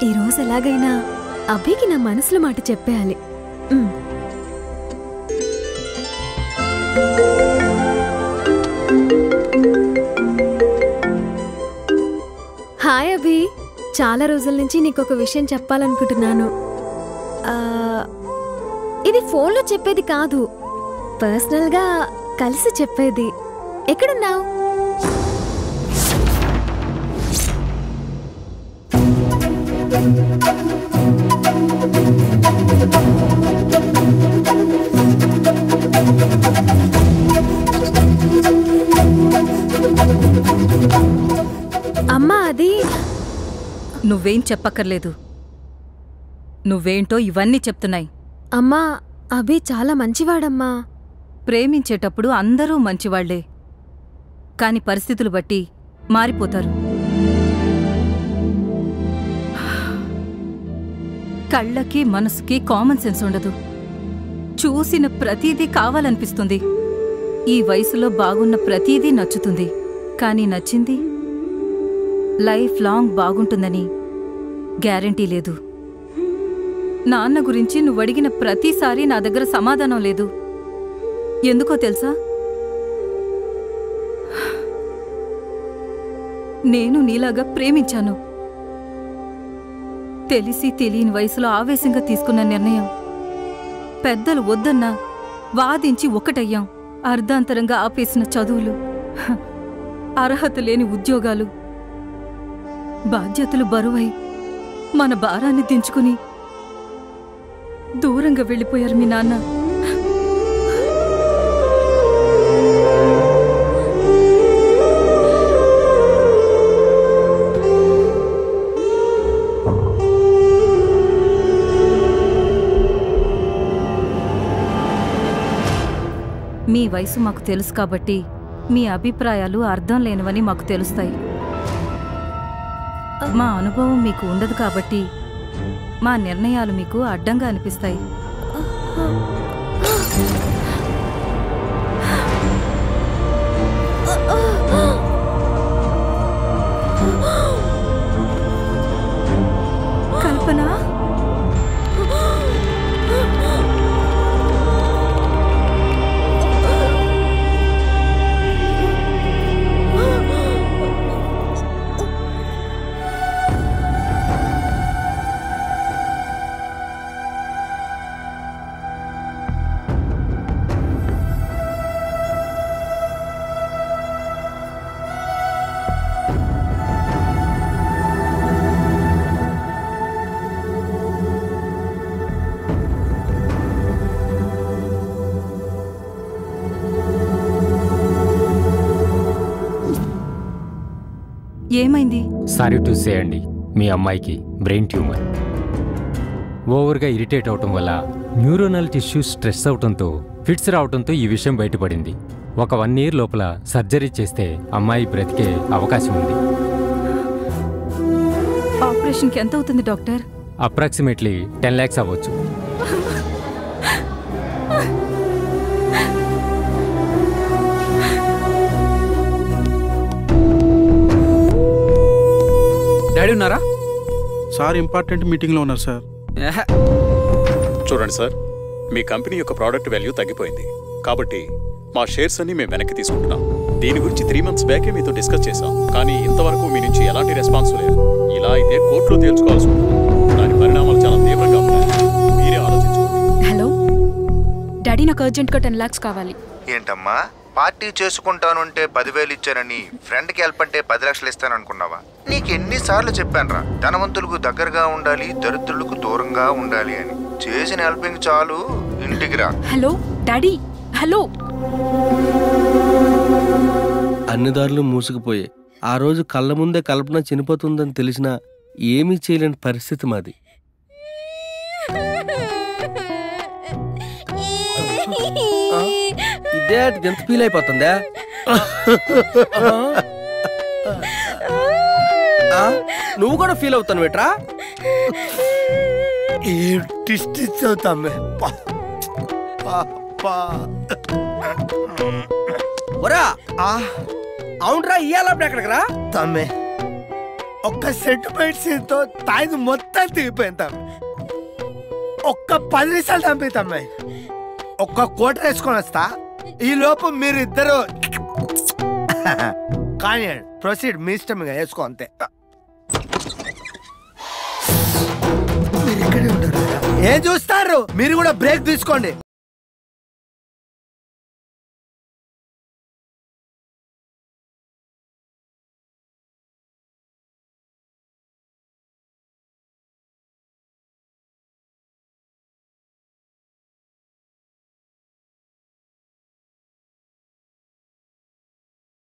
ఈ రోజు ఎలాగైనా అభికి నా మనసులో మాట చెప్పేయాలి ఉమ్. హాయ్ అభి చాలా రోజుల నుంచి నీకు ఒక విషయం చెప్పాలనుకుంటున్నాను ఆ, ఇది ఫోన్లో చెప్పేది కాదు పర్సనల్గా కలిసి చెప్పేది ఎక్కడున్నావు అమ్మా అది నువ్వేం చెప్పక్కర్లేదు నువ్వేంటో ఇవన్నీ చెప్తున్నాయి అమ్మా అభి చాలా మంచివాడమ్మా ప్రేమించేటప్పుడు అందరూ మంచివాళ్లే కాని పరిస్థితులు బట్టి మారిపోతారు కళ్ళకి మనసుకి కామన్ సెన్స్ ఉండదు చూసిన ప్రతీదీ కావాలనిపిస్తుంది ఈ వయసులో బాగున్న ప్రతీదీ నచ్చుతుంది కానీ నచ్చింది లైఫ్ లాంగ్ బాగుంటుందని గ్యారంటీ లేదు నాన్న గురించి నువ్వడిగిన ప్రతిసారి నా దగ్గర సమాధానం లేదు ఎందుకో తెలుసా నేను నీలాగా ప్రేమించాను తెలిసి తెలియని వయసులో ఆవేశంగా తీసుకున్న నిర్ణయం పెద్దలు వద్దన్నా వాదించి ఒక్కటయ్యాం అర్ధాంతరంగా ఆపేసిన చదువులు హ, అర్హత లేని ఉద్యోగాలు బాధ్యతలు బరువై మన భారాన్ని దించుకుని దూరంగా వెళ్ళిపోయారు మీ నాన్న మీ వయసు మాకు తెలుసు కాబట్టి మీ అభిప్రాయాలు అర్థం లేనివని మాకు తెలుస్తాయి మా అనుభవం మీకు ఉండదు కాబట్టి మా నిర్ణయాలు మీకు అడ్డంగా అనిపిస్తాయి కల్పన ఏమైంది సారీ టు సే అండి మీ అమ్మాయికి బ్రెయిన్ ట్యూమర్ ఓవర్గా ఇరిటేట్ అవటం వల్ల న్యూరోనల్ టిష్యూస్ స్ట్రెస్ అవటంతో ఫిట్స్ రావటంతో ఈ విషయం బయటపడింది ఒక వన్ ఇయర్ లోపల సర్జరీ చేస్తే అమ్మాయి బ్రతికే అవకాశం ఉంది ఆపరేషన్కి ఎంత అవుతుంది డాక్టర్ అప్రాక్సిమేట్లీ టెన్ ల్యాక్స్ అవ్వచ్చు డాడీ ఉన్నారా సార్ ఇంపార్టెంట్ మీటింగ్లో ఉన్నారు సార్ చూడండి సార్ మీ కంపెనీ యొక్క ప్రోడక్ట్ వాల్యూ తగ్గిపోయింది కాబట్టి మా షేర్స్ అన్ని మేము వెనక్కి తీసుకుంటున్నాం దీని గురించి త్రీ మంత్స్ బ్యాకే మీతో డిస్కస్ చేశాం కానీ ఇంతవరకు మీ నుంచి ఎలాంటి రెస్పాన్స్ లేదు ఇలా అయితే కోర్టులో తేల్చుకోవాల్సి ఉంటుంది దాని పరిణామాలు చాలా తీవ్రంగా ఉన్నాయి మీరే ఆలోచించుకోండి హలో డాడీ నాకు అర్జెంట్గా టెన్ లాక్స్ కావాలి ఏంటమ్మా పార్టీ చేసుకుంటానుంటే పదివేలు ఇచ్చానని ఫ్రెండ్కి హెల్ప్ అంటే పది లక్షలు ఇస్తాననుకున్నావా నీకు ఎన్నిసార్లు చెప్పానురా ధనవంతులకు దగ్గరగా ఉండాలి దరిద్రులకు దూరంగా ఉండాలి అని చేసిన హెల్పింగ్ చాలు ఇంటికి రా హలో డాడీ హలో అన్ని దారులు మూసుకుపోయాయి ఆ రోజు కళ్ళ ముందే కల్పన చనిపోతుందని తెలిసినా ఏమీ చేయలేని పరిస్థితి మాది ఆ, ఇదే ఎంత ఫీల్ అయిపోతుందా ఆ, నువ్వు కూడా ఫీల్ అవుతాను వేట్రా ఏం టిస్ట్ ఇచ్చావుతామే ఒరా అవునరా ఇయ్యాలప్పుడు ఎక్కడికి రా తమ్మే ఒక్క సెంటిమెంట్ సీన్తో తాయిది మొత్తం దిగిపోయింది తమ్మి ఒక్క పది నిమిషాలు తమ్మి తమ్మి ఒక్క కోట వేసుకొని వస్తా ఈ లోపు మీరిద్దరు కానీ ప్రొసీడ్ మీ ఇష్టం ఇక వేసుకో అంతే మీరు ఇక్కడే ఉండరు కదా? ఏం చూస్తారు మీరు కూడా బ్రేక్ తీసుకోండి